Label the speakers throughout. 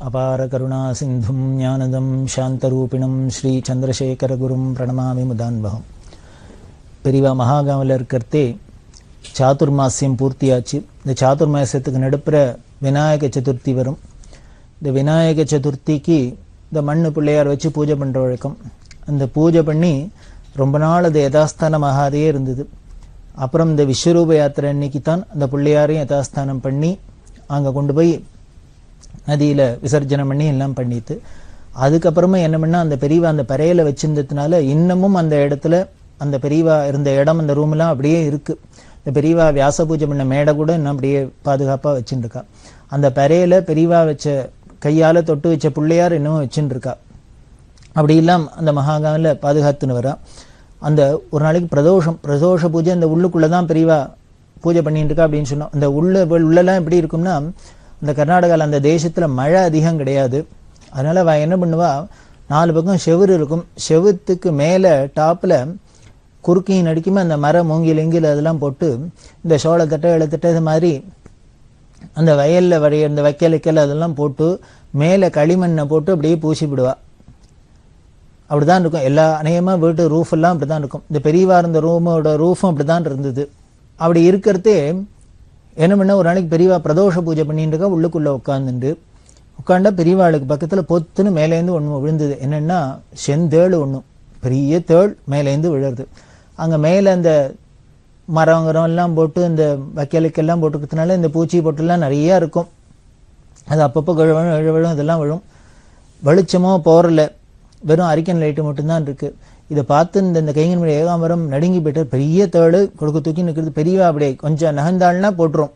Speaker 1: அபார கருணா சிந்தும் ஞானதம் சாந்தரூபிணம் ஸ்ரீ சந்திரசேகரகுரும் பிரணமாமி முதான்பகம் பெரியவா மகாகாவில் இருக்கிறதே சாதுர்மாசியம் பூர்த்தியாச்சு இந்த சாதுர்மாசியத்துக்கு நடுப்புற விநாயக சதுர்த்தி வரும் இந்த விநாயக சதுர்த்திக்கு இந்த மண்ணு பிள்ளையார் வச்சு பூஜை பண்ணுற வழக்கம் அந்த பூஜை பண்ணி ரொம்ப நாள் அது யதாஸ்தானமாகாதே இருந்தது அப்புறம் இந்த விஸ்வரூப யாத்திரை அன்னைக்கு தான் அந்த பிள்ளையாரையும் யதாஸ்தானம் பண்ணி அங்கே கொண்டு போய் நதியில் விசர்ஜனம் பண்ணி எல்லாம் பண்ணிட்டு அதுக்கப்புறமா என்ன பண்ணால் அந்த பெரியவா அந்த பறையில வச்சிருந்ததுனால இன்னமும் அந்த இடத்துல அந்த பெரியவா இருந்த இடம் அந்த ரூம்லாம் அப்படியே இருக்கு இந்த பெரியவா வியாச பூஜை பண்ண மேடை கூட இன்னும் அப்படியே பாதுகாப்பாக வச்சுருக்கா அந்த பறையில பெரியவா வச்ச கையால் தொட்டு வச்ச பிள்ளையார் இன்னமும் வச்சுட்டு இருக்கா அப்படி இல்லாம அந்த மகாகாவில் பாதுகாத்துன்னு வரா அந்த ஒரு நாளைக்கு பிரதோஷம் பிரதோஷ பூஜை அந்த உள்ளுக்குள்ளே தான் பெரியவா பூஜை பண்ணிட்டு இருக்கா அப்படின்னு சொன்னோம் அந்த உள்ள உள்ளெல்லாம் எப்படி இருக்கும்னா இந்த கர்நாடகாவில் அந்த தேசத்தில் மழை அதிகம் கிடையாது அதனால அவ என்ன பண்ணுவா நாலு பக்கம் செவுரு இருக்கும் செவுத்துக்கு மேலே டாப்பில் குறுக்கையும் நடிக்குமே அந்த மரம் மூங்கில் இங்கில் அதெல்லாம் போட்டு இந்த சோளத்தட்டை இளத்தட்டை இது மாதிரி அந்த வயலில் வரைய இந்த வைக்கல் வைக்கல் அதெல்லாம் போட்டு மேலே களிமண்ணை போட்டு அப்படியே பூசி விடுவா அப்படிதான் இருக்கும் எல்லா அநேகமாக வீட்டு ரூஃப் எல்லாம் அப்படிதான் இருக்கும் இந்த பெரியவா இருந்த ரூமோட ரூஃபும் அப்படிதான் இருந்தது அப்படி இருக்கிறதே என்ன பண்ண ஒரு நாளைக்கு பெரியவா பிரதோஷ பூஜை பண்ணிட்டு இருக்கா உள்ளுக்குள்ள உட்காந்துட்டு உட்காண்டா பெரியவாளுக்கு பக்கத்தில் பொத்துன்னு மேலேருந்து ஒன்று விழுந்தது என்னன்னா செந்தேள் ஒன்று பெரிய தேள் மேலேருந்து விழுறது அங்கே மேலே அந்த மரம் கிரம் எல்லாம் போட்டு இந்த வைக்கலுக்கெல்லாம் போட்டுக்கிறதுனால இந்த பூச்சி பொட்டுலாம் நிறையா இருக்கும் அது அப்பப்போ விழும் விழும் இதெல்லாம் விழும் வெளிச்சமோ போறல வெறும் அரிக்கன் லைட்டு மட்டும்தான் இருக்கு இதை பார்த்து இந்த இந்த கைங்கன் ஏகாம்பரம் நடுங்கி போயிட்டு பெரிய தேடு கொடுக்க தூக்கி நிற்கிறது பெரியவா அப்படியே கொஞ்சம் நகர்ந்தாள்னா போட்டுரும்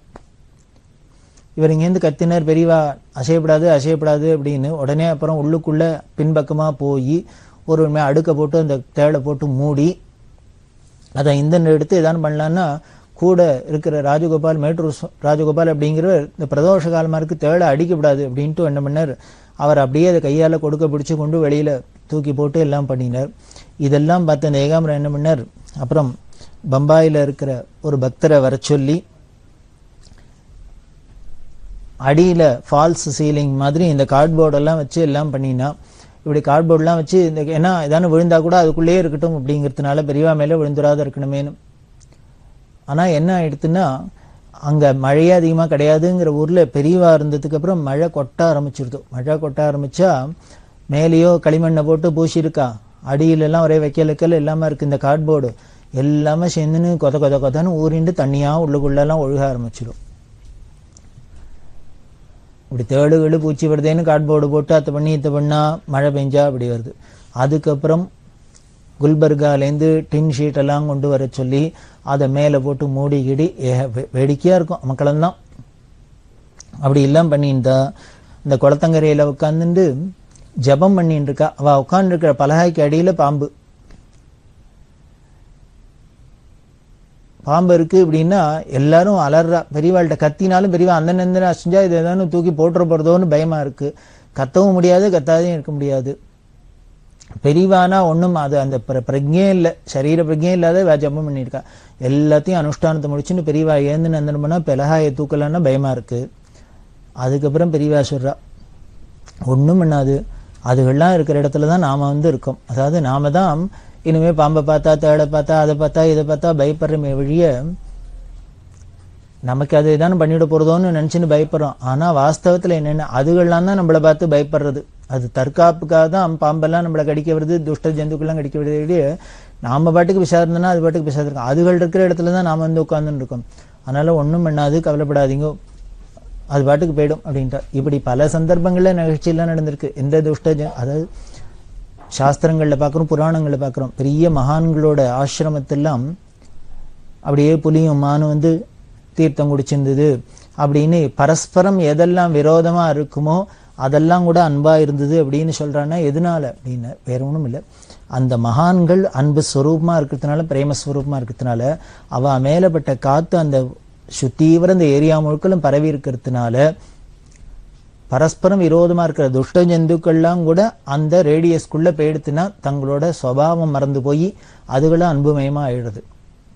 Speaker 1: இவர் இங்கேருந்து கத்தினர் பெரியவா அசையப்படாது அசையப்படாது அப்படின்னு உடனே அப்புறம் உள்ளுக்குள்ள பின்பக்கமாக போய் ஒரு அடுக்க போட்டு அந்த தேளை போட்டு மூடி அதை இந்த எடுத்து எதான் பண்ணலான்னா கூட இருக்கிற ராஜகோபால் மேட்டூர் ராஜகோபால் அப்படிங்கிற இந்த பிரதோஷ காலமாக இருக்கு தேளை அடிக்கப்படாது அப்படின்ட்டு என்ன பண்ணார் அவர் அப்படியே அதை கையால் கொடுக்க பிடிச்சு கொண்டு வெளியில் தூக்கி போட்டு எல்லாம் பண்ணினார் இதெல்லாம் பார்த்து அந்த ஏகாம்பரம் என்ன பண்ணார் அப்புறம் பம்பாயில் இருக்கிற ஒரு பக்தரை வர சொல்லி அடியில் ஃபால்ஸ் சீலிங் மாதிரி இந்த கார்ட்போர்டெல்லாம் வச்சு எல்லாம் பண்ணினா இப்படி கார்ட்போர்ட்லாம் வச்சு இந்த ஏன்னா ஏதானு விழுந்தா கூட அதுக்குள்ளேயே இருக்கட்டும் அப்படிங்கிறதுனால பெரியவா மேலே விழுந்துடாத இருக்கணுமேனு ஆனால் என்ன ஆயிடுத்துன்னா அங்கே மழையே அதிகமாக கிடையாதுங்கிற ஊரில் பெரியவா இருந்ததுக்கு அப்புறம் மழை கொட்ட ஆரம்பிச்சிருது மழை கொட்ட ஆரம்பிச்சா மேலேயோ களிமண்ணை போட்டு பூசியிருக்கா அடியிலெல்லாம் ஒரே வைக்கல் வைக்கல் எல்லாமே இருக்குது இந்த கார்ட்போர்டு எல்லாமே சேர்ந்துன்னு கொத கொத கொதன்னு ஊறிண்டு தண்ணியாக உள்ளுக்குள்ளெல்லாம் ஒழுக ஆரம்பிச்சிடும் இப்படி தேடு கீடு பூச்சி வருதேன்னு கார்ட்போர்டு போட்டு அத்தை பண்ணி இத்தை பண்ணா மழை பெஞ்சா அப்படி வருது அதுக்கப்புறம் குல்பர்காலேருந்து டின் ஷீட் எல்லாம் கொண்டு வர சொல்லி அதை மேலே போட்டு மூடி கிடி வேடிக்கையாக இருக்கும் மக்களந்தான் அப்படி எல்லாம் பண்ணியிருந்தா இந்த குளத்தங்கரையில் உட்காந்துட்டு ஜபம் பண்ணிட்டு இருக்கா அவள் உட்காந்துருக்கிற பலகாய்க்கு அடியில் பாம்பு பாம்பு இருக்கு அப்படின்னா எல்லாரும் அலறா பெரியவாள்கிட்ட கத்தினாலும் பெரியவா அந்த நந்தன அசைஞ்சா இது ஏதாவது தூக்கி போட்டுற போறதோன்னு பயமா இருக்கு கத்தவும் முடியாது கத்தாதையும் இருக்க முடியாது பெரியவானா ஒன்றும் அது அந்த பிரஜே இல்லை சரீர பிரஜே இல்லாத ஜபம் பண்ணியிருக்கா எல்லாத்தையும் அனுஷ்டானத்தை முடிச்சுன்னு பெரியவா ஏந்து நந்தனம் பண்ணா பெலகாயை தூக்கலான்னா பயமா இருக்கு அதுக்கப்புறம் பெரியவா சொல்றா ஒன்றும் பண்ணாது அதுகள்லாம் இருக்கிற இடத்துல தான் நாம வந்து இருக்கோம் அதாவது நாம தான் இனிமே பாம்பை பார்த்தா தேடை பார்த்தா அதை பார்த்தா இதை பார்த்தா பயப்படுறமே வழிய நமக்கு அது தானே பண்ணிவிட போறதோன்னு நினைச்சுன்னு பயப்படுறோம் ஆனா வாஸ்தவத்துல என்னென்ன அதுகள்லாம் தான் நம்மளை பார்த்து பயப்படுறது அது தற்காப்புக்காக தான் பாம்பெல்லாம் நம்மளை கடிக்க வருது துஷ்ட ஜந்துக்கெல்லாம் கடிக்க வருது நாம பாட்டுக்கு விசாரிந்தோம்னா அது பாட்டுக்கு விசாரிருக்கோம் அதுகள் இருக்கிற இடத்துல தான் நாம வந்து உட்கார்ந்துன்னு இருக்கோம் அதனால ஒன்றும் பண்ணாது கவலைப்படாதீங்க அது பாட்டுக்கு போயிடும் அப்படின்ட்டா இப்படி பல சந்தர்ப்பங்களில் நிகழ்ச்சியெல்லாம் நடந்திருக்கு எந்த துஷ்ட அதாவது சாஸ்திரங்களில் பார்க்குறோம் புராணங்களில் பார்க்குறோம் பெரிய மகான்களோட ஆசிரமத்தெல்லாம் அப்படியே புலியும் மானும் வந்து தீர்த்தம் குடிச்சிருந்தது அப்படின்னு பரஸ்பரம் எதெல்லாம் விரோதமா இருக்குமோ அதெல்லாம் கூட அன்பா இருந்தது அப்படின்னு சொல்றான்னா எதனால அப்படின்னு வேற ஒன்றும் இல்லை அந்த மகான்கள் அன்பு ஸ்வரூபமா இருக்கிறதுனால பிரேமஸ்வரூபமா இருக்கிறதுனால அவ மேலப்பட்ட காத்து அந்த சுத்தீவிர இந்த ஏரியா முழுக்களும் பரவி இருக்கிறதுனால பரஸ்பரம் விரோதமா இருக்கிற துஷ்ட ஜந்துக்கள்லாம் கூட அந்த ரேடியஸ்குள்ள போயிடுத்துனா தங்களோட சுவாவம் மறந்து போய் அதுகளும் அன்புமயமா ஆயிடுது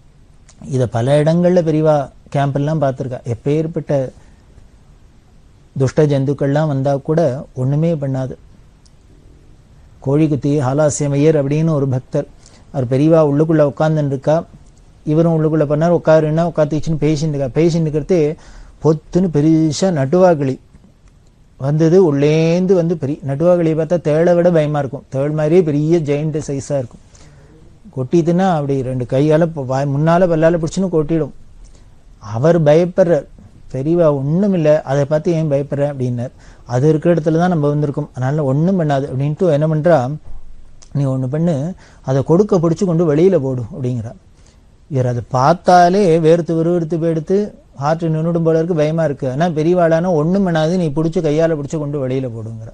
Speaker 1: இதை பல இடங்கள்ல பெரியவா கேம்ப் எல்லாம் பார்த்துருக்கா எப்பேற்பட்ட துஷ்ட ஜந்துக்கள்லாம் வந்தா கூட ஒண்ணுமே பண்ணாது கோழிக்குத்தி ஹாலாசியமையர் அப்படின்னு ஒரு பக்தர் அவர் பெரியவா உள்ளுக்குள்ள உட்காந்துன்னு இருக்கா இவரும் உள்ளுக்குள்ள பண்ணார் உட்காருன்னா உட்காந்துச்சுன்னு பேசிட்டு இருக்கா பேசிட்டு இருக்கிறது பொத்துன்னு பெருசா நட்டுவாக்கிளி வந்தது உள்ளேந்து வந்து பெரிய நட்டுவாக்கிளியை பார்த்தா தேளை விட பயமா இருக்கும் தேள் மாதிரியே பெரிய ஜெயிண்ட் சைஸா இருக்கும் கொட்டிதுன்னா அப்படி ரெண்டு கையால ப- வாய் முன்னால பல்லால பிடிச்சுன்னு கொட்டிடும் அவர் பயப்படுறார் பெரியவா ஒண்ணும் இல்ல அதை பார்த்து ஏன் பயப்படுறேன் அப்படின்னார் அது இருக்கிற இடத்துல தான் நம்ம வந்திருக்கோம் அதனால ஒண்ணும் பண்ணாது அப்படின்ட்டு என்ன பண்றா நீ ஒண்ணு பண்ணு அதை கொடுக்க பிடிச்சு கொண்டு வெளியில போடு அப்படிங்கிறா இவர் அதை பார்த்தாலே வேர்த்து விறுவிறுத்து போயிடுத்து ஹார்ட் நின்றுடும் போல இருக்கு பயமா இருக்கு ஆனா பெரியவாளானா ஒண்ணும் பண்ணாது நீ பிடிச்சு கையால பிடிச்சு கொண்டு வெளியில போடுங்கிற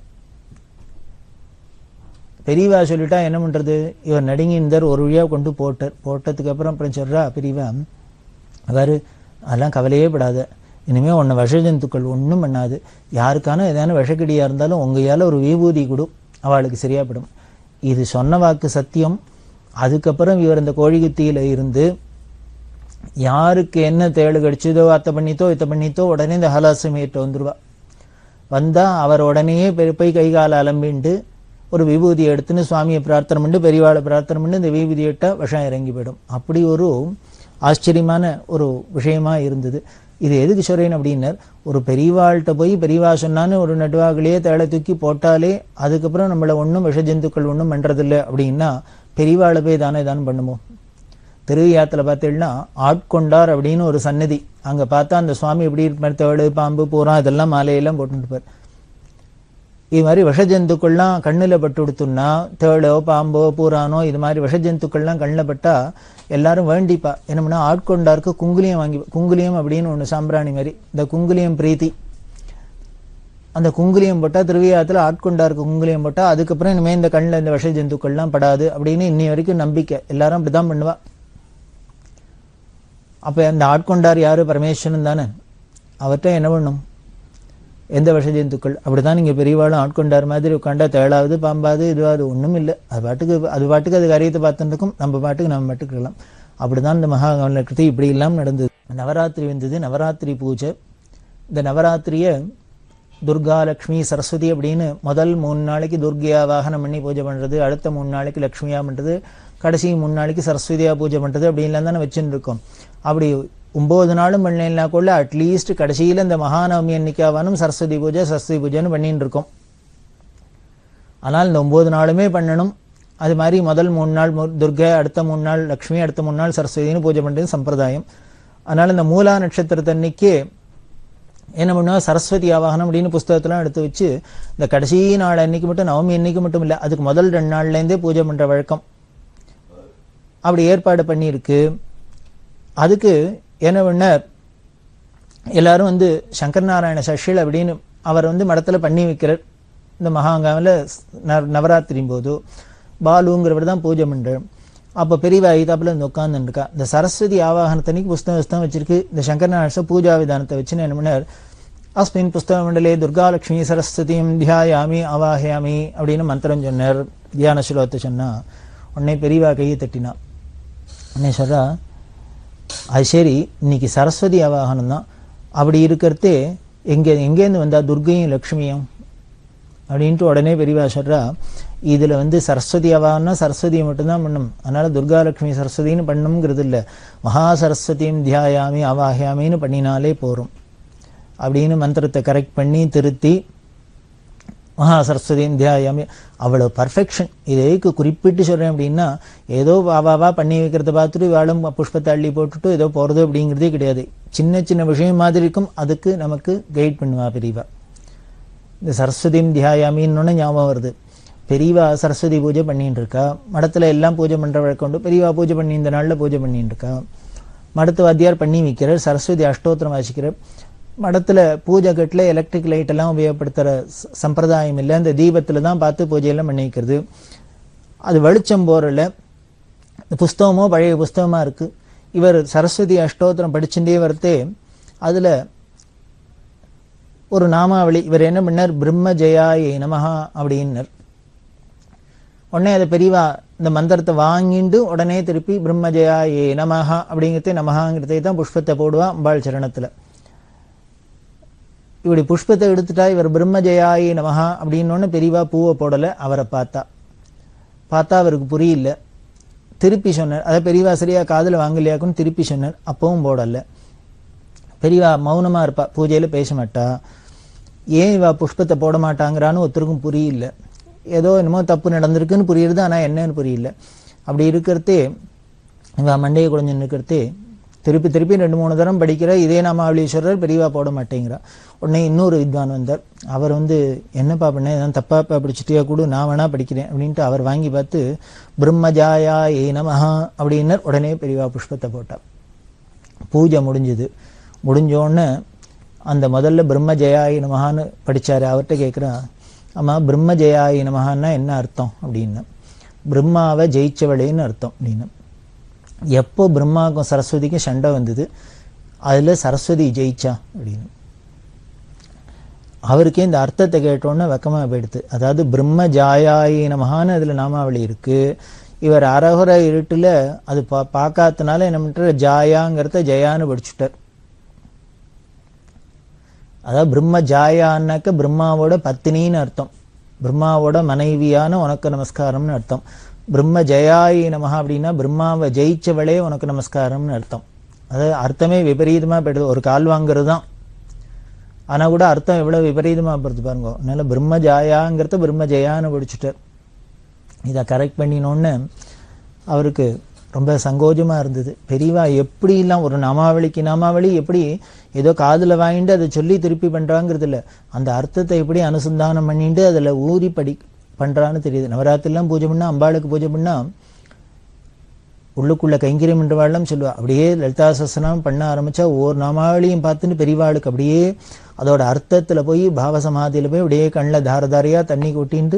Speaker 1: பெரியவா சொல்லிட்டா என்ன பண்றது இவர் நடுங்கிந்தார் ஒரு வழியா கொண்டு போட்டார் போட்டதுக்கு அப்புறம் அப்புறம் சொல்றா பெரியவா அவர் அதெல்லாம் கவலையே படாத இனிமே உன்னை விஷ ஜந்துக்கள் ஒன்றும் பண்ணாது யாருக்கான ஏதான விஷக்கடியா இருந்தாலும் உங்கையால ஒரு விபூதி கொடு அவளுக்கு சரியாப்படும் இது சொன்ன வாக்கு சத்தியம் அதுக்கப்புறம் இவர் இந்த கோழிகுத்தியில இருந்து யாருக்கு என்ன தேಳು கடிச்சதோ அத்தை பண்ணித்தோ இத்த பண்ணித்தோ உடனே இந்த ஹலாசமேட்டு வந்துருவா வந்தா அவர் உடனேயே பெரு- போய் கை கால அலம்பிண்டு ஒரு விபூதி எடுத்துன்னு சுவாமியை பிரார்த்தனை பண்ணி பெரியவாளை பிரார்த்தனை பண்ணி இந்த விபூதி இட்டா விஷம் இறங்கி போயிடும் அப்படி ஒரு ஆச்சரியமான ஒரு விஷயமா இருந்தது இது எதுக்கு சொல்றேன் அப்படின்னர் ஒரு பெரியவாள்கிட்ட போய் பெரியவா சொன்னான்னு ஒரு நடுவாகலையே தேளை தூக்கி போட்டாலே அதுக்கப்புறம் நம்மள ஒன்றும் விஷ ஜந்துக்கள் ஒன்றும் பண்றதில்லை அப்படின்னா பெரியவாளை போய் தானே தான் பண்ணுமோ திருவியாத்துல பார்த்தீங்கன்னா ஆட்கொண்டார் அப்படின்னு ஒரு சன்னதி அங்க பார்த்தா அந்த சுவாமி எப்படி இருப்பார் தேடு பாம்பு பூரா இதெல்லாம் மாலையெல்லாம் போட்டுட்டு இருப்பார் இது மாதிரி விஷ ஜந்துக்கள்லாம் கண்ணுல பட்டு கொடுத்தோம்னா தேளோ பாம்போ பூரானோ இது மாதிரி விஷ ஜந்துக்கள்லாம் கண்ணில் பட்டா எல்லாரும் வேண்டிப்பா என்ன பண்ணா ஆட்கொண்டாருக்கு குங்குலியம் வாங்கி குங்குலியம் அப்படின்னு ஒண்ணு சாம்பிராணி மாதிரி இந்த குங்குலியம் பிரீத்தி அந்த குங்குலியம் போட்டா திருவியாத்துல ஆட்கொண்டாருக்கு குங்குலியம் போட்டா அதுக்கப்புறம் இனிமே இந்த கண்ணில் இந்த விஷ ஜந்துக்கள்லாம் படாது அப்படின்னு இன்னி வரைக்கும் நம்பிக்கை எல்லாரும் அப்படிதான் பண்ணுவா அப்ப அந்த ஆட்கொண்டார் யாரு பரமேஸ்வரன் தானே அவர்கிட்ட என்ன பண்ணும் எந்த விஷ ஜந்துக்கள் அப்படிதான் நீங்க பெரியவாளும் ஆட்கொண்டார் மாதிரி உட்காண்டா தேளாவது பாம்பாது இதுவாது ஒண்ணும் இல்லை அது பாட்டுக்கு அது பாட்டுக்கு அது காரியத்தை பார்த்துட்டு இருக்கும் நம்ம பாட்டுக்கு நம்ம பாட்டுக்கு இருக்கலாம் அப்படிதான் இந்த மகா கிருதி இப்படி எல்லாம் நடந்தது நவராத்திரி வந்தது நவராத்திரி பூஜை இந்த நவராத்திரிய துர்கா லக்ஷ்மி சரஸ்வதி அப்படின்னு முதல் மூணு நாளைக்கு துர்கையா வாகனம் பண்ணி பூஜை பண்றது அடுத்த மூணு நாளைக்கு லக்ஷ்மியா பண்றது கடைசி மூணு நாளைக்கு சரஸ்வதியா பூஜை பண்றது அப்படின்லாம் தானே வச்சுட்டு இருக்கோம் அப்படி ஒன்பது நாளும் பண்ணலைன்னா கூட அட்லீஸ்ட் கடைசியில இந்த மகாநவமி அன்னைக்காவானும் சரஸ்வதி பூஜை சரஸ்வதி பூஜைன்னு பண்ணிட்டு இருக்கோம் ஆனால் இந்த ஒன்பது நாளுமே பண்ணணும் அது மாதிரி முதல் மூணு நாள் மு- துர்கை அடுத்த மூணு நாள் லக்ஷ்மி அடுத்த மூணு நாள் சரஸ்வதினு பூஜை பண்றது சம்பிரதாயம் அதனால இந்த மூலா நட்சத்திரத்தன்னைக்கு என்ன பண்ணுவோம் சரஸ்வதி ஆவாகனம் அப்படின்னு புஸ்தகத்தெல்லாம் எடுத்து வச்சு இந்த கடைசி நாள் அன்னைக்கு மட்டும் நவமி அன்னைக்கு மட்டும் இல்லை அதுக்கு முதல் ரெண்டு நாள்ல இருந்தே பூஜை பண்ற வழக்கம் அப்படி ஏற்பாடு பண்ணியிருக்கு அதுக்கு என்ன பண்ணார் எல்லாரும் வந்து சங்கர் நாராயண சஷில் அப்படின்னு அவர் வந்து மடத்துல பண்ணி வைக்கிறார் இந்த மகாங்காவில் நவராத்திரி போது பாலுங்கிறவர் தான் பூஜை பண்றார் அப்ப பெரியவா ஐதாப்புல இந்த உட்கார்ந்துருக்கா இந்த சரஸ்வதி ஆவாகனத்தன்னைக்கு புஸ்தகம் புஸ்தகம் வச்சிருக்கு இந்த சங்கர் நாராயண பூஜா விதானத்தை வச்சுன்னு என்ன பண்ணார் அஸ்மின் புஸ்தக மண்டலே துர்காலட்சுமி சரஸ்வதியும் தியாயாமி அவாஹயாமி அப்படின்னு மந்திரம் சொன்னார் தியான ஸ்லோகத்தை சொன்னா உடனே பெரியவா கையை தட்டினா உடனே சொல்றா அது சரி இன்னைக்கு சரஸ்வதி ஆவாகனம் தான் அப்படி இருக்கிறதே எங்க எங்கேருந்து வந்தா துர்கையும் லக்ஷ்மியும் அப்படின்ட்டு உடனே பெரியவா சொல்றா இதுல வந்து சரஸ்வதி ஆவாகனா சரஸ்வதியை மட்டும்தான் பண்ணும் அதனால துர்கா லட்சுமி சரஸ்வதின்னு பண்ணணுங்கிறது இல்ல மகா சரஸ்வதியும் தியாயாமி அவாஹயாமின்னு பண்ணினாலே போரும் அப்படின்னு மந்திரத்தை கரெக்ட் பண்ணி திருத்தி மகா சரஸ்வதியும் தியாயாமி அவ்வளவு பர்ஃபெக்ஷன் இதை எதுக்கு குறிப்பிட்டு சொல்றேன் அப்படின்னா ஏதோ வாவாவா பண்ணி வைக்கிறத பார்த்துட்டு வாழும் புஷ்பத்தை அள்ளி போட்டுட்டு ஏதோ போறது அப்படிங்கிறதே கிடையாது சின்ன சின்ன விஷயம் மாதிரி இருக்கும் அதுக்கு நமக்கு கைட் பண்ணுவா பெரியவா இந்த சரஸ்வதியும் தியாயாமின்னு ஞாபகம் வருது பெரியவா சரஸ்வதி பூஜை பண்ணிட்டு இருக்கா மடத்துல எல்லாம் பூஜை பண்ற வழக்கம் உண்டு பெரியவா பூஜை பண்ணி இந்த நாள்ல பூஜை பண்ணிட்டு இருக்கா மடத்து வாத்தியார் பண்ணி வைக்கிறார் சரஸ்வதி அஷ்டோத்திரம் வாசிக்கிறார் மடத்துல பூஜை கட்டில் எலக்ட்ரிக் லைட் எல்லாம் உபயோகப்படுத்துற ச- சம்பிரதாயம் இல்லை இந்த தீபத்துல தான் பார்த்து பூஜையெல்லாம் பண்ணி வைக்கிறது அது வெளிச்சம் போறல இந்த புஸ்தகமோ பழைய புஸ்தகமா இருக்கு இவர் சரஸ்வதி அஷ்டோத்திரம் படிச்சுட்டே வரத்தே அதுல ஒரு நாமாவளி இவர் என்ன பண்ணார் பிரம்ம ஜெயாயே நமஹா அப்படின்னர் உடனே அதை பெரியவா இந்த மந்திரத்தை வாங்கிட்டு உடனே திருப்பி பிரம்ம ஜெயாயே நமஹா அப்படிங்கிறதே நமஹாங்கிறதே தான் புஷ்பத்தை போடுவா அம்பாள் சரணத்துல இப்படி புஷ்பத்தை எடுத்துட்டா இவர் பிரம்மஜயாயி நமஹா அப்படின்னு பெரியவா பூவை போடலை அவரை பார்த்தா பார்த்தா அவருக்கு புரியல திருப்பி சொன்னார் அதை பெரியவா சரியா காதில் வாங்கலையாக்குன்னு திருப்பி சொன்னார் அப்பவும் போடல பெரியவா மௌனமா இருப்பா பூஜையில பேச மாட்டா ஏன் இவா புஷ்பத்தை போட மாட்டாங்கிறான்னு ஒருத்தருக்கும் புரியல ஏதோ என்னமோ தப்பு நடந்திருக்குன்னு புரியுது ஆனா என்னன்னு புரியல அப்படி இருக்கிறதே இவா மண்டையை குழஞ்சு நிற்கிறதே திருப்பி திருப்பி ரெண்டு மூணு தரம் படிக்கிற இதே நாமாவளீஸ்வரர் பெரியவா போட மாட்டேங்கிறா உடனே இன்னொரு வித்வான் வந்தார் அவர் வந்து என்னப்பா பண்ண ஏதாவது தப்பாப்பா படிச்சுட்டியா கூட நான் வேணா படிக்கிறேன் அப்படின்ட்டு அவர் வாங்கி பார்த்து பிரம்மஜாயா ஏ நமஹா அப்படின்னர் உடனே பெரியவா புஷ்பத்தை போட்டார் பூஜை முடிஞ்சுது முடிஞ்சோடனே அந்த முதல்ல பிரம்ம ஜெயாயி நமகான்னு படிச்சாரு அவர்கிட்ட கேட்குறா அம்மா பிரம்ம ஜெயாயி நமகான்னா என்ன அர்த்தம் அப்படின்னு பிரம்மாவை ஜெயிச்சவளேன்னு அர்த்தம் அப்படின்னு எப்போ பிரம்மாவுக்கும் சரஸ்வதிக்கும் சண்டை வந்தது அதுல சரஸ்வதி ஜெயிச்சா அப்படின்னு அவருக்கே இந்த அர்த்தத்தை கேட்டோன்னே வெக்கமா போயிடுது அதாவது பிரம்ம ஜாயாயி நமகான்னு அதுல நாமாவளி இருக்கு இவர் அரகுர இருட்டுல அது பா பார்க்காதனால என்ன பண்ற ஜாயாங்கிறத ஜெயான்னு படிச்சுட்டார் அதாவது பிரம்ம ஜாயான்னாக்க பிரம்மாவோட பத்தினின்னு அர்த்தம் பிரம்மாவோட மனைவியான உனக்கு நமஸ்காரம்னு அர்த்தம் பிரம்ம ஜெயாயி நமஹா அப்படின்னா பிரம்மாவை ஜெயிச்சவளே உனக்கு நமஸ்காரம்னு அர்த்தம் அதாவது அர்த்தமே விபரீதமா போயிடுது ஒரு கால் வாங்குறது தான் ஆனா கூட அர்த்தம் எவ்வளவு விபரீதமா போறது பாருங்க அதனால பிரம்ம ஜாயாங்கிறத பிரம்ம ஜெயான்னு படிச்சுட்டார் இதை கரெக்ட் பண்ணினோன்னு அவருக்கு ரொம்ப சங்கோஜமா இருந்தது பெரியவா எப்படிலாம் ஒரு நாமாவளிக்கு நாமாவளி எப்படி ஏதோ காதுல வாங்கிட்டு அதை சொல்லி திருப்பி பண்றாங்கிறது இல்ல அந்த அர்த்தத்தை எப்படி அனுசந்தானம் பண்ணிட்டு அதுல ஊறி படி பண்றான்னு தெரியுது நவராத்திரிலாம் பூஜை பண்ணா அம்பாளுக்கு பூஜை பண்ணா உள்ளுக்குள்ள கைங்கரியம் என்றவாள்லாம் சொல்லுவா அப்படியே லலிதா சஸ்திரம் பண்ண ஆரம்பிச்சா ஒவ்வொரு நாமாவளியும் பார்த்துட்டு பெரியவாளுக்கு அப்படியே அதோட அர்த்தத்துல போய் பாவசமாதியில போய் அப்படியே கண்ணில் தாரதாரியா தண்ணி கொட்டின்ட்டு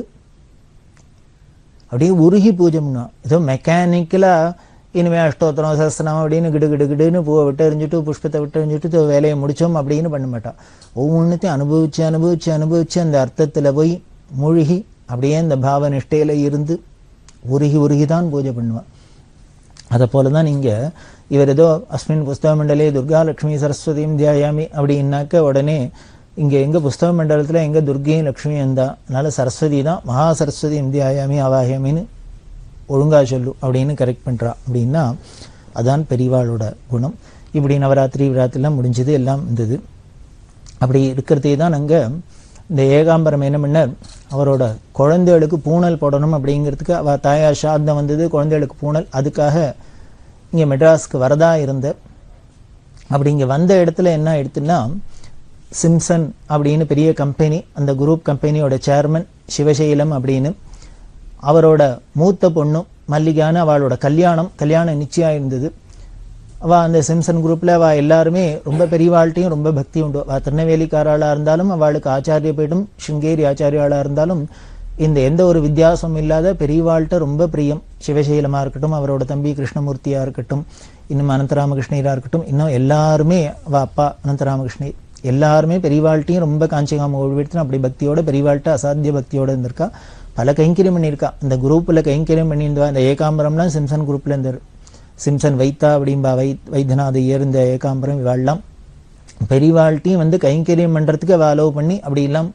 Speaker 1: அப்படியே உருகி பூஜை பண்ணுவான் ஏதோ மெக்கானிக்கலா இனிமே அஷ்டோத்திரம் சஸ்திரம் அப்படின்னு கிடு கிடு கிடுன்னு பூவை விட்டு எறிஞ்சிட்டு புஷ்பத்தை விட்டு எறிஞ்சிட்டு இதோ வேலையை முடிச்சோம் அப்படின்னு பண்ண மாட்டான் ஒவ்வொன்றுத்தையும் அனுபவிச்சு அனுபவிச்சு அனுபவிச்சு அந்த அர்த்தத்துல போய் மூழ்கி அப்படியே அந்த பாவ நிஷ்டையில இருந்து உருகி உருகி தான் பூஜை பண்ணுவான் அதை போல தான் இங்க இவர் ஏதோ அஸ்மின் புஸ்தக மண்டலே துர்கா லட்சுமி சரஸ்வதியும் தியாயாமி அப்படின்னாக்க உடனே இங்க எங்க புஸ்தக மண்டலத்துல எங்க துர்கையும் லட்சுமியும் இருந்தா அதனால சரஸ்வதி தான் மகா சரஸ்வதி இந்தியாயாமி அவாகியமின்னு ஒழுங்கா சொல்லு அப்படின்னு கரெக்ட் பண்றா அப்படின்னா அதான் பெரியவாளோட குணம் இப்படி நவராத்திரி விழாத்திலாம் முடிஞ்சது எல்லாம் இருந்தது அப்படி இருக்கிறதே தான் அங்க இந்த ஏகாம்பரம் என்ன பண்ணார் அவரோட குழந்தைகளுக்கு பூணல் போடணும் அப்படிங்கிறதுக்கு அவ தாயார் சாத்தம் வந்தது குழந்தைகளுக்கு பூணல் அதுக்காக இங்க மெட்ராஸ்க்கு வரதா இருந்த அப்படி இங்க வந்த இடத்துல என்ன ஆயிடுத்துன்னா சிம்சன் அப்படின்னு பெரிய கம்பெனி அந்த குரூப் கம்பெனியோட சேர்மன் சிவசைலம் அப்படின்னு அவரோட மூத்த பொண்ணும் மல்லிகான்னு அவளோட கல்யாணம் கல்யாணம் நிச்சயம் இருந்தது அவ அந்த சிம்சன் குரூப்ல அவ எல்லாருமே ரொம்ப பெரியவாழ்ட்டையும் ரொம்ப பக்தி உண்டு அவ திருநெல்வேலிக்காராளா இருந்தாலும் அவளுக்கு ஆச்சாரிய பீடம் சிங்கேரி ஆச்சாரியாளா இருந்தாலும் இந்த எந்த ஒரு வித்தியாசமும் இல்லாத பெரியவாழ்கிட்ட ரொம்ப பிரியம் சிவசைலமா இருக்கட்டும் அவரோட தம்பி கிருஷ்ணமூர்த்தியா இருக்கட்டும் இன்னும் அனந்தராமகிருஷ்ணீரா இருக்கட்டும் இன்னும் எல்லாருமே அவ அப்பா அனந்தராமகிருஷ்ணீர் எல்லாருமே பெரியவாழ்ட்டையும் ரொம்ப காஞ்சிகாம ஒழிவிடுத்து அப்படி பக்தியோட பெரியவாழ்கிட்ட அசாத்திய பக்தியோட இருந்திருக்கா பல கைங்கரியம் பண்ணியிருக்கா இந்த குரூப்ல கைங்கரியம் பண்ணியிருந்தா இந்த ஏகாம்பரம்லாம் சிம்சன் குரூப்ல இருந்தார் சிம்சன் வைத்தா அப்படிம்பா வை வைத்தியநாத இந்த ஏகாம்பரம் இவாள்லாம் பெரியவாழ்ட்டையும் வந்து கைங்கரியம் பண்றதுக்கு அவ அலோவ் பண்ணி அப்படி எல்லாம்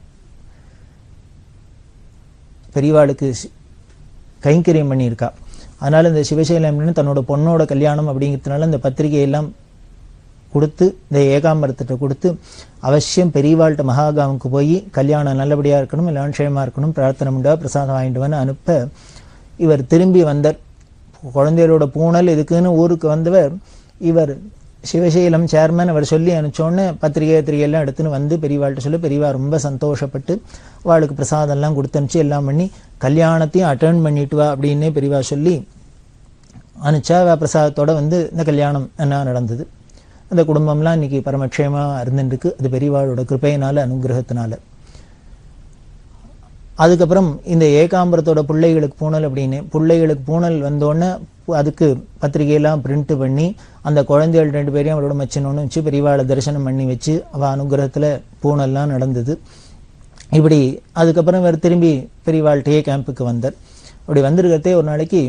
Speaker 1: பெரியவாளுக்கு சி- கைங்கரியம் பண்ணியிருக்கா அதனால இந்த சிவசைலம் தன்னோட பொண்ணோட கல்யாணம் அப்படிங்கிறதுனால இந்த பத்திரிகையெல்லாம் கொடுத்து இந்த ஏகாம்பரத்திட்ட கொடுத்து அவசியம் பெரியவாள்கிட்ட மகாகாவுக்கு போய் கல்யாணம் நல்லபடியா இருக்கணும் எல்லாம் க்ஷேமா இருக்கணும் பிரார்த்தனை உண்டா பிரசாதம் வாங்கிட்டுவான்னு அனுப்ப இவர் திரும்பி வந்தார் குழந்தைகளோட பூணல் இதுக்குன்னு ஊருக்கு வந்தவர் இவர் சிவசைலம் சேர்மன் அவர் சொல்லி அனுப்பிச்சோன்னே பத்திரிகை பத்திரிகை எல்லாம் எடுத்துன்னு வந்து பெரியவாள்கிட்ட சொல்லி பெரியவா ரொம்ப சந்தோஷப்பட்டு அவளுக்கு பிரசாதம் எல்லாம் கொடுத்து அனுப்பிச்சு எல்லாம் பண்ணி கல்யாணத்தையும் அட்டெண்ட் பண்ணிட்டு வா அப்படின்னே பெரியவா சொல்லி அனுப்பிச்சா அவ பிரசாதத்தோட வந்து இந்த கல்யாணம் என்ன நடந்தது அந்த குடும்பம்லாம் இன்னைக்கு பரமக்ஷேமா இருந்துருக்கு அது பெரியவாளோட கிருபையினால அனுகிரகத்தினால அதுக்கப்புறம் இந்த ஏகாம்பரத்தோட பிள்ளைகளுக்கு பூணல் அப்படின்னு பிள்ளைகளுக்கு பூணல் வந்தோடனே அதுக்கு பத்திரிகையெல்லாம் பிரிண்ட் பண்ணி அந்த குழந்தைகள் ரெண்டு பேரையும் அவரோட மச்சினோன்னு வச்சு பெரியவாளை தரிசனம் பண்ணி வச்சு அவ அனுகிரகத்துல பூணல்லாம் நடந்தது இப்படி அதுக்கப்புறம் இவர் திரும்பி பெரியவாள்கிட்டயே கேம்புக்கு வந்தார் அப்படி வந்திருக்கிறதே ஒரு நாளைக்கு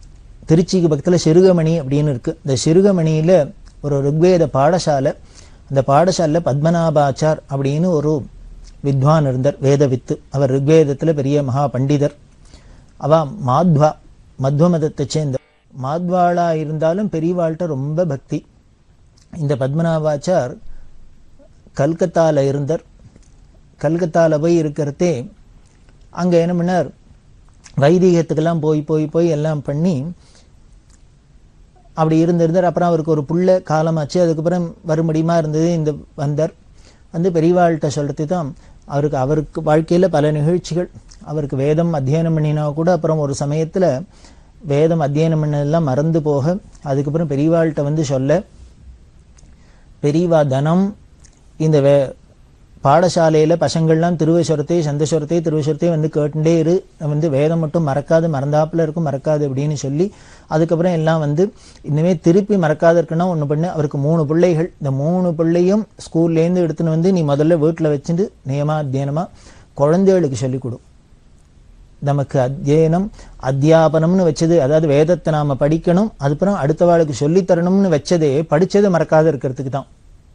Speaker 1: திருச்சிக்கு பக்கத்துல சிறுகமணி அப்படின்னு இருக்கு இந்த சிறுகமணியில ஒரு ருக்வேத பாடசாலை அந்த பாடசாலையில் பத்மநாபாச்சார் அப்படின்னு ஒரு வித்வான் இருந்தார் வேதவித்து அவர் ரிக்வேதத்துல பெரிய மகா பண்டிதர் அவ மாத்வா மத்வ மதத்தை சேர்ந்த மாத்வாளா இருந்தாலும் பெரியவாள்கிட்ட ரொம்ப பக்தி இந்த பத்மநாபாச்சார் கல்கத்தால இருந்தார் கல்கத்தால போய் இருக்கிறதே அங்க என்ன பண்ணார் வைதிகத்துக்கெல்லாம் போய் போய் போய் எல்லாம் பண்ணி அப்படி இருந்திருந்தார் அப்புறம் அவருக்கு ஒரு புள்ள காலமாச்சு அதுக்கப்புறம் வரும்படியுமா இருந்தது இந்த வந்தார் வந்து பெரியவாள்கிட்ட சொல்றது தான் அவருக்கு அவருக்கு வாழ்க்கையில பல நிகழ்ச்சிகள் அவருக்கு வேதம் அத்தியனம் பண்ணினா கூட அப்புறம் ஒரு சமயத்துல வேதம் அத்தியனம் பண்ணதெல்லாம் மறந்து போக அதுக்கப்புறம் பெரியவாள்கிட்ட வந்து சொல்ல பெரியவா தனம் இந்த வே பாடசாலையில பசங்கள்லாம் திருவசுரத்தை சந்தஸ்வரத்தை திருவசுரத்தை வந்து கேட்டுட்டே இரு வந்து வேதம் மட்டும் மறக்காது மறந்தாப்புல இருக்கும் மறக்காது அப்படின்னு சொல்லி அதுக்கப்புறம் எல்லாம் வந்து இனிமே திருப்பி மறக்காது இருக்குன்னா ஒண்ணு பண்ணு அவருக்கு மூணு பிள்ளைகள் இந்த மூணு பிள்ளையும் ஸ்கூல்ல இருந்து எடுத்துன்னு வந்து நீ முதல்ல வீட்டுல வச்சுட்டு நியமா அத்தியனமா குழந்தைகளுக்கு சொல்லிக் கொடு நமக்கு அத்தியனம் அத்தியாபனம்னு வச்சது அதாவது வேதத்தை நாம படிக்கணும் அதுக்கப்புறம் அடுத்தவாளுக்கு சொல்லித் தரணும்னு வச்சதே படிச்சதை மறக்காத இருக்கிறதுக்கு தான்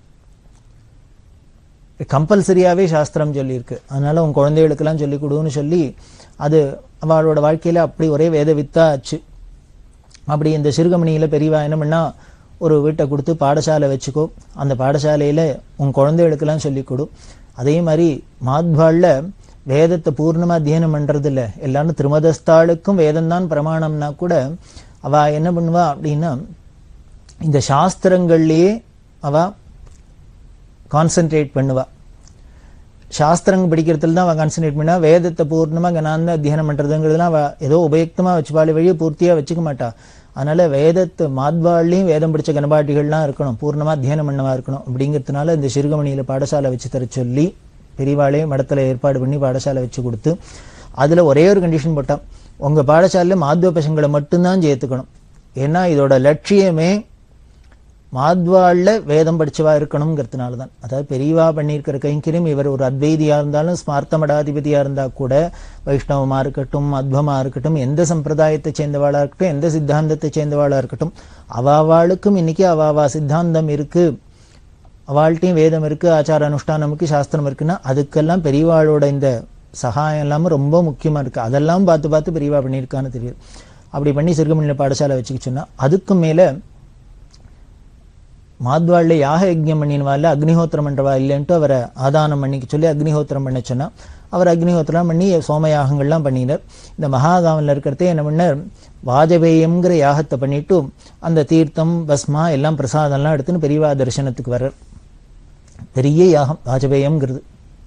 Speaker 1: கம்பல்சரியாவே சாஸ்திரம் சொல்லியிருக்கு அதனால உன் குழந்தைகளுக்கெல்லாம் சொல்லிக் கொடுன்னு சொல்லி அது அவளோட வாழ்க்கையில அப்படி ஒரே வேத வித்தா ஆச்சு அப்படி இந்த சிறுகமணியில பெரியவா என்ன பண்ணா ஒரு வீட்டை கொடுத்து பாடசாலை வச்சுக்கோ அந்த பாடசாலையில உன் குழந்தைகளுக்கெல்லாம் சொல்லிக் கொடு அதே மாதிரி மாத்வாள்ல வேதத்தை பூர்ணமா அத்தியனம் பண்றது இல்ல எல்லாரும் திருமதஸ்தாளுக்கும் வேதம் தான் பிரமாணம்னா கூட அவ என்ன பண்ணுவா அப்படின்னா இந்த சாஸ்திரங்கள்லயே அவ கான்சென்ட்ரேட் பண்ணுவா சாஸ்திரங்க படிக்கிறதுல தான் அவள் கான்சென்ட்ரேட் பண்ணா வேதத்தை பூர்ணமாக கனாந்த அத்தியனம் பண்ணுறதுங்கிறதுலாம் அவள் ஏதோ உபயுக்தமாக வச்சுப்பாள் வழியை பூர்த்தியாக வச்சுக்க மாட்டா அதனால வேதத்தை மாத்வாள்லையும் வேதம் படிச்ச கனபாட்டிகள்லாம் இருக்கணும் பூர்ணமாக அத்தியனம் பண்ணவா இருக்கணும் அப்படிங்கிறதுனால இந்த சிறுகமணியில் பாடசாலை வச்சு தர சொல்லி பெரியவாளே மடத்துல ஏற்பாடு பண்ணி பாடசாலை வச்சு கொடுத்து அதுல ஒரே ஒரு கண்டிஷன் போட்டா உங்க பாடசாலையில மாத்வ பசங்களை மட்டும்தான் சேர்த்துக்கணும் ஏன்னா இதோட லட்சியமே மாத்வாள்ல வேதம் படிச்சவா இருக்கணுங்கிறதுனால தான் அதாவது பெரியவா பண்ணியிருக்கிற கைங்கரியம் இவர் ஒரு அத்வைதியா இருந்தாலும் ஸ்மார்த்த மடாதிபதியா இருந்தா கூட வைஷ்ணவமா இருக்கட்டும் அத்வமா இருக்கட்டும் எந்த சம்பிரதாயத்தை சேர்ந்தவாளா இருக்கட்டும் எந்த சித்தாந்தத்தை சேர்ந்தவாளா இருக்கட்டும் அவாவாளுக்கும் இன்னைக்கு அவாவா சித்தாந்தம் இருக்கு அவள்கிட்டையும் வேதம் இருக்கு ஆச்சார அனுஷ்டானம் இருக்கு சாஸ்திரம் இருக்குன்னா அதுக்கெல்லாம் பெரியவாளோட இந்த சகாயம் எல்லாமே ரொம்ப முக்கியமா இருக்கு அதெல்லாம் பார்த்து பார்த்து பெரியவா பண்ணியிருக்கான்னு தெரியுது அப்படி பண்ணி சிறுகமணியில பாடசாலை வச்சுக்க சொன்னா அதுக்கு மேல மாத்வாள்ல யாக யஜ்யம் பண்ணினவாள் அக்னிஹோத்திரம் பண்றவா இல்லைன்ட்டு அவரை ஆதானம் பண்ணிக்க சொல்லி அக்னிஹோத்திரம் பண்ண சொன்னா அவர் அக்னிஹோத்திரம் பண்ணி சோமயாகங்கள்லாம் பண்ணினார் இந்த மகாகாவன்ல இருக்கிறதே என்ன பண்ணார் வாஜபேயம்ங்கிற யாகத்தை பண்ணிட்டு அந்த தீர்த்தம் பஸ்மா எல்லாம் பிரசாதம்லாம் எடுத்துன்னு பெரியவா தரிசனத்துக்கு வர்றார் பெரிய யாகம் வாஜபேயம்ங்கிறது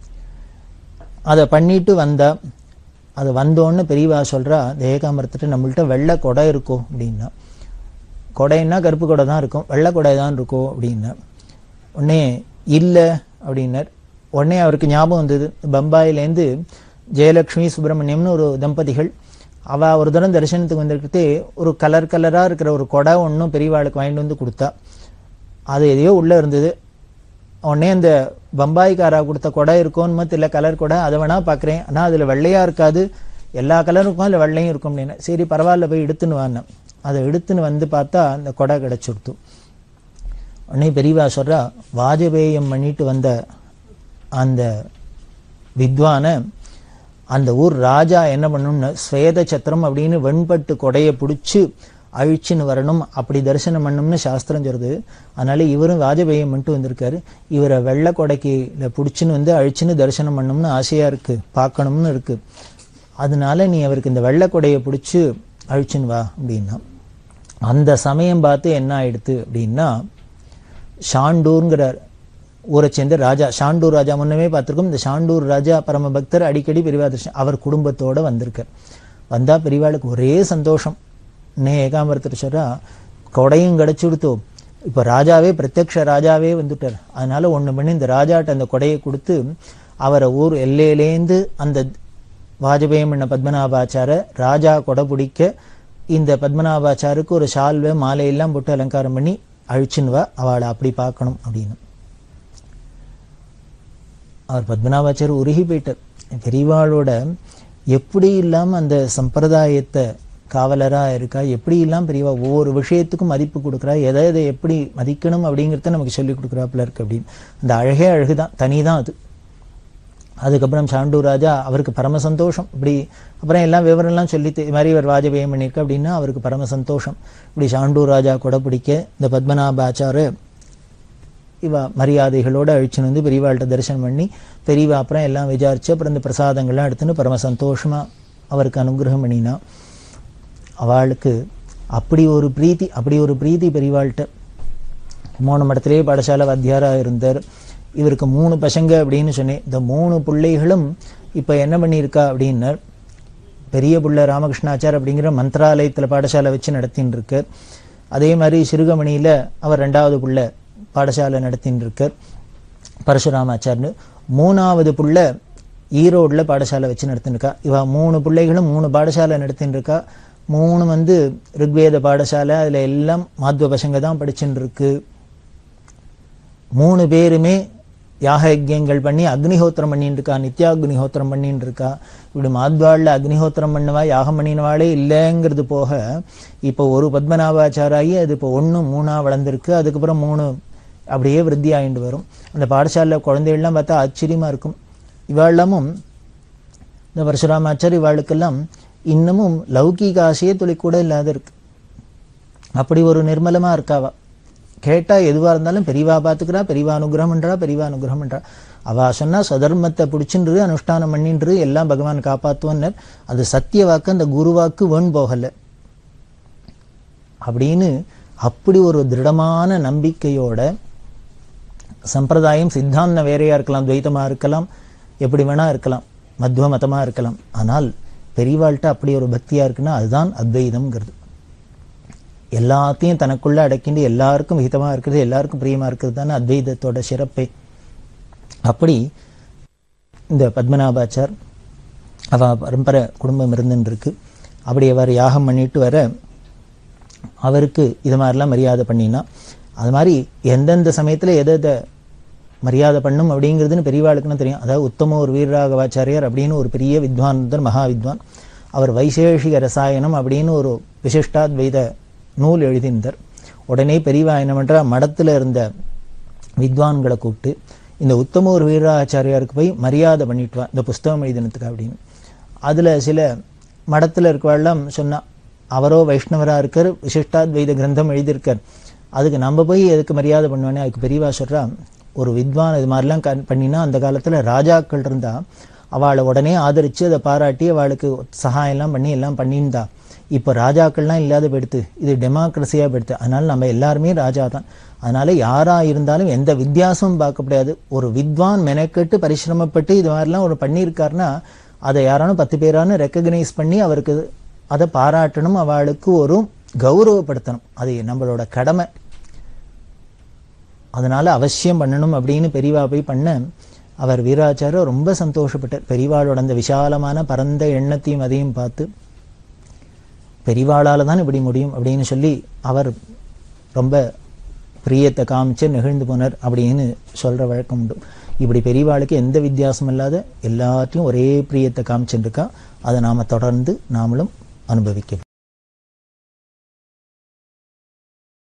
Speaker 1: அதை பண்ணிட்டு வந்தா அது வந்தோன்னு பெரியவா சொல்றா தேகாமரத்துட்டு நம்மள்ட்ட வெள்ளை கொடை இருக்கோ அப்படின்னா கொடைன்னா கருப்பு கொடை தான் இருக்கும் வெள்ளை கொடை தான் இருக்கும் அப்படின்னா உடனே இல்லை அப்படின்னார் உடனே அவருக்கு ஞாபகம் வந்தது பம்பாயிலேருந்து ஜெயலட்சுமி சுப்பிரமணியம்னு ஒரு தம்பதிகள் அவ ஒரு தரம் தரிசனத்துக்கு வந்திருக்கிறதே ஒரு கலர் கலரா இருக்கிற ஒரு கொடை ஒன்றும் பெரியவாளுக்கு வாங்கிட்டு வந்து கொடுத்தா அது எதையோ உள்ள இருந்தது உடனே அந்த பம்பாய்க்காரா கொடுத்த கொடை இருக்கோன்னு தெரியல கலர் கொடை அதை வேணா பார்க்குறேன் ஆனால் அதில் வெள்ளையா இருக்காது எல்லா கலரும் இருக்கும் அதில் வெள்ளையும் இருக்கும் அப்படின்னு சரி பரவாயில்ல போய் எடுத்துன்னு வாங்க அதை எடுத்துன்னு வந்து பார்த்தா அந்த கொடை கிடைச்சிடுத்து உடனே பெரியவா சொல்றா வாஜபேயம் பண்ணிட்டு வந்த அந்த வித்வான அந்த ஊர் ராஜா என்ன பண்ணணும்னு ஸ்வேத சத்திரம் அப்படின்னு வெண்பட்டு கொடையை பிடிச்சி அழிச்சுன்னு வரணும் அப்படி தரிசனம் பண்ணணும்னு சாஸ்திரம் சொல்றது அதனால இவரும் வாஜபேயம் பண்ணிட்டு வந்திருக்காரு இவரை வெள்ளை கொடைக்கு பிடிச்சின்னு வந்து அழிச்சுன்னு தரிசனம் பண்ணணும்னு ஆசையா இருக்கு பார்க்கணும்னு இருக்கு அதனால நீ அவருக்கு இந்த வெள்ளை கொடையை பிடிச்சி அழிச்சுன்னு வா அப்படின்னா அந்த சமயம் பார்த்து என்ன ஆயிடுத்து அப்படின்னா ஷாண்டூர்ங்கிற ஊரை சேர்ந்த ராஜா ஷாண்டூர் ராஜா முன்னமே பார்த்திருக்கோம் இந்த ஷாண்டூர் ராஜா பரம பக்தர் அடிக்கடி பெரியவா தரிசனம் அவர் குடும்பத்தோட வந்திருக்கார் வந்தா பெரியவாளுக்கு ஒரே சந்தோஷம் நே ஏகாம்பரத்தர் சொல்றா கொடையும் கிடைச்சு கொடுத்தோம் இப்ப ராஜாவே பிரத்யக்ஷ ராஜாவே வந்துட்டார் அதனால ஒண்ணு பண்ணி இந்த ராஜாட்ட அந்த கொடையை கொடுத்து அவரை ஊர் எல்லையிலேந்து அந்த வாஜபேயம் பண்ண பத்மநாபாச்சார ராஜா கொடை பிடிக்க இந்த பத்மநாபாச்சாருக்கு ஒரு ஷால்வை மாலையெல்லாம் போட்டு அலங்காரம் பண்ணி அழிச்சுன்னு வா அவளை அப்படி பார்க்கணும் அப்படின்னு அவர் பத்மநாபாச்சார் உருகி போயிட்டார் பெரியவாளோட எப்படி இல்லாம அந்த சம்பிரதாயத்தை காவலராக இருக்கா எப்படியெல்லாம் பெரியவா ஒவ்வொரு விஷயத்துக்கும் மதிப்பு கொடுக்குறா எதை எதை எப்படி மதிக்கணும் அப்படிங்கிறத நமக்கு சொல்லி கொடுக்குறாப்புல இருக்கு அப்படின்னு அந்த அழகே அழகு தான் தனி தான் அது அதுக்கப்புறம் சாண்டூர் ராஜா அவருக்கு பரம சந்தோஷம் இப்படி அப்புறம் எல்லாம் விவரம்லாம் சொல்லி தெ- இது மாதிரி இவர் வாஜபேயம் பண்ணியிருக்க அப்படின்னா அவருக்கு பரம சந்தோஷம் இப்படி சாண்டூர் ராஜா கூட பிடிக்க இந்த பத்மநாப ஆச்சாரு இவ மரியாதைகளோட அழிச்சுன்னு வந்து பெரியவாள்கிட்ட தரிசனம் பண்ணி பெரியவா அப்புறம் எல்லாம் விசாரிச்சு அப்புறம் இந்த பிரசாதங்கள்லாம் எடுத்துன்னு பரம சந்தோஷமா அவருக்கு அனுகிரகம் பண்ணினா அவளுக்கு அப்படி ஒரு பிரீத்தி அப்படி ஒரு பிரீத்தி பெரியவாள்கிட்ட மூணு மடத்திலேயே பாடசாலை வாத்தியாரா இருந்தார் இவருக்கு மூணு பசங்க அப்படின்னு சொன்னேன் இந்த மூணு பிள்ளைகளும் இப்போ என்ன பண்ணியிருக்கா அப்படின்னார் பெரிய புள்ள ராமகிருஷ்ணாச்சார் அப்படிங்கிற மந்திராலயத்தில் பாடசாலை வச்சு நடத்தின்னு இருக்கார் அதே மாதிரி சிறுகமணியில அவர் ரெண்டாவது புள்ள பாடசாலை நடத்தின்னு இருக்கார் பரசுராமாச்சார்னு மூணாவது புள்ள ஈரோடுல பாடசாலை வச்சு நடத்தின்னு இருக்கா இவ மூணு பிள்ளைகளும் மூணு பாடசாலை நடத்தின்னு இருக்கா மூணு வந்து ரிக்வேத பாடசாலை அதுல எல்லாம் மாத்வ பசங்க தான் படிச்சுட்டு இருக்கு மூணு பேருமே யாக யஜ்யங்கள் பண்ணி அக்னிஹோத்திரம் பண்ணிட்டு இருக்கா நித்யாக்னிஹோத்திரம் பண்ணிட்டு இருக்கா இப்படி மாத்வாள்ல அக்னிஹோத்திரம் பண்ணவா யாகம் பண்ணினவாளே இல்லைங்கிறது போக இப்போ ஒரு பத்மநாபாச்சாராயி அது இப்போ ஒண்ணு மூணா வளர்ந்துருக்கு அதுக்கப்புறம் மூணு அப்படியே விருத்தி ஆயிட்டு வரும் அந்த பாடசாலையில குழந்தைகள்லாம் பார்த்தா ஆச்சரியமா இருக்கும் இவாளமும் இந்த பரசுராமாச்சார் இவாளுக்கெல்லாம் இன்னமும் லௌகீக ஆசையே துளி கூட இல்லாத இருக்கு அப்படி ஒரு நிர்மலமா இருக்காவா கேட்டா எதுவா இருந்தாலும் பெரியவா பாத்துக்கிறா பெரியவா அனுகிரகம் பண்றா பெரியவா அனுகிரகம் பண்றா அவ சொன்னா சதர்மத்தை பிடிச்சின்று அனுஷ்டானம் பண்ணின்று எல்லாம் பகவான் காப்பாத்துவன்னு அது சத்திய வாக்கு அந்த குரு வாக்கு வேண் போகல அப்படின்னு அப்படி ஒரு திருடமான நம்பிக்கையோட சம்பிரதாயம் சித்தாந்தம் வேறையா இருக்கலாம் துவைத்தமா இருக்கலாம் எப்படி வேணா இருக்கலாம் மத்வ மதமா இருக்கலாம் ஆனால் பெரியவாள்கிட்ட அப்படி ஒரு பக்தியா இருக்குன்னா அதுதான் அத்வைதம்ங்கிறது எல்லாத்தையும் தனக்குள்ள அடக்கிண்டு எல்லாருக்கும் ஹிதமா இருக்கிறது எல்லாருக்கும் பிரியமா இருக்கிறது தானே அத்வைதத்தோட சிறப்பே அப்படி இந்த பத்மநாபாச்சார் அவ பரம்பரை குடும்பம் இருந்துன்னு இருக்கு அப்படி அவர் யாகம் பண்ணிட்டு வர அவருக்கு இது மாதிரிலாம் மரியாதை பண்ணினா அது மாதிரி எந்தெந்த சமயத்துல எதை எதை மரியாதை பண்ணும் அப்படிங்கிறதுன்னு பெரியவாளுக்குன்னு தெரியும் அதாவது உத்தம ஒரு வீரராகவாச்சாரியார் அப்படின்னு ஒரு பெரிய வித்வான் இருந்தார் மகா வித்வான் அவர் வைசேஷிக ரசாயனம் அப்படின்னு ஒரு விசிஷ்டாத்வைத நூல் எழுதியிருந்தார் உடனே பெரியவா என்ன பண்றா மடத்துல இருந்த வித்வான்களை கூப்பிட்டு இந்த உத்தம ஒரு வீராச்சாரியாருக்கு போய் மரியாதை பண்ணிட்டு வா இந்த புஸ்தகம் எழுதினத்துக்கு அப்படின்னு அதுல சில மடத்துல இருக்கவாள்லாம் சொன்னா அவரோ வைஷ்ணவரா இருக்கார் விசிஷ்டாத்வைத கிரந்தம் எழுதியிருக்கார் அதுக்கு நம்ம போய் எதுக்கு மரியாதை பண்ணுவானே அதுக்கு பெரியவா சொல்றா ஒரு வித்வான் இது மாதிரிலாம் கண்- பண்ணினா அந்த காலத்துல ராஜாக்கள் இருந்தா அவளை உடனே ஆதரிச்சு அதை பாராட்டி அவளுக்கு சகாயம் எல்லாம் பண்ணி எல்லாம் பண்ணியிருந்தா இப்போ ராஜாக்கள்லாம் இல்லாத போயிடுத்து இது டெமோக்ரஸியா போயிடுத்து அதனால நம்ம எல்லாருமே ராஜா தான் அதனால யாரா இருந்தாலும் எந்த வித்தியாசமும் பார்க்கப்படாது ஒரு வித்வான் மெனக்கெட்டு பரிசிரமப்பட்டு இது மாதிரிலாம் ஒரு பண்ணியிருக்காருன்னா அதை யாரானும் பத்து பேரானு ரெக்கக்னைஸ் பண்ணி அவருக்கு அதை பாராட்டணும் அவளுக்கு ஒரு கௌரவப்படுத்தணும் அது நம்மளோட கடமை அதனால அவசியம் பண்ணணும் அப்படின்னு பெரியவா போய் பண்ண அவர் வீராச்சாரியர் ரொம்ப சந்தோஷப்பட்டார் பெரியவாளோட அந்த விசாலமான பரந்த எண்ணத்தையும் அதையும் பார்த்து பெரியவாளால தான் இப்படி முடியும் அப்படின்னு சொல்லி அவர் ரொம்ப பிரியத்தை காமிச்சு நெகிழ்ந்து போனார் அப்படின்னு சொல்ற வழக்கம் உண்டு இப்படி பெரியவாளுக்கு எந்த வித்தியாசம் இல்லாத எல்லாத்தையும் ஒரே பிரியத்தை காமிச்சுட்டு இருக்கா அதை நாம தொடர்ந்து நாமளும் அனுபவிக்கணும்